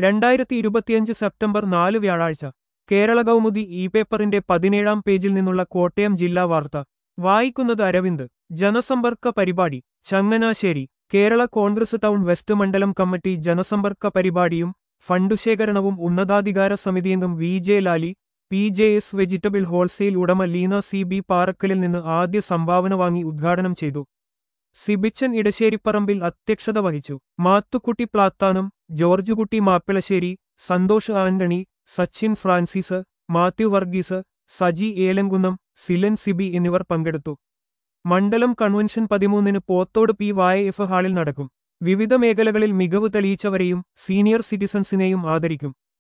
രണ്ടായിരത്തി ഇരുപത്തിയഞ്ച് സെപ്റ്റംബർ നാല് വ്യാഴാഴ്ച കേരള കൗമുദി ഇ പേപ്പറിന്റെ പതിനേഴാം പേജിൽ നിന്നുള്ള കോട്ടയം ജില്ലാ വാർത്ത വായിക്കുന്നത് അരവിന്ദ് ജനസമ്പർക്ക പരിപാടി Changanassery Kerala Congress town west മണ്ഡലം കമ്മിറ്റി ജനസമ്പർക്ക പരിപാടിയും ഫണ്ടുശേഖരണവും ഉന്നതാധികാര സമിതിയംഗം V J Lali P J S vegetable wholesale ഉടമ ലീന സി ബി പാറക്കലിൽ നിന്ന് ആദ്യ സംഭാവന വാങ്ങി ഉദ്ഘാടനം ചെയ്തു സിബിച്ചൻ ഇടശ്ശേരിപ്പറമ്പിൽ അധ്യക്ഷത വഹിച്ചു Mathukutty Plathanam Georgekutty Mappilassery Santhosh Antony Sachin Francis Mathew Varghese Saji Elamkunnam Silan Sibi എന്നിവർ പങ്കെടുത്തു മണ്ഡലം കൺവെൻഷൻ പതിമൂന്നിന് പോത്തോട് പി വായ എഫ് ഹാളിൽ നടക്കും വിവിധ മേഖലകളിൽ മികവ് തെളിയിച്ചവരെയും സീനിയർ സിറ്റിസൺസിനെയും ആദരിക്കും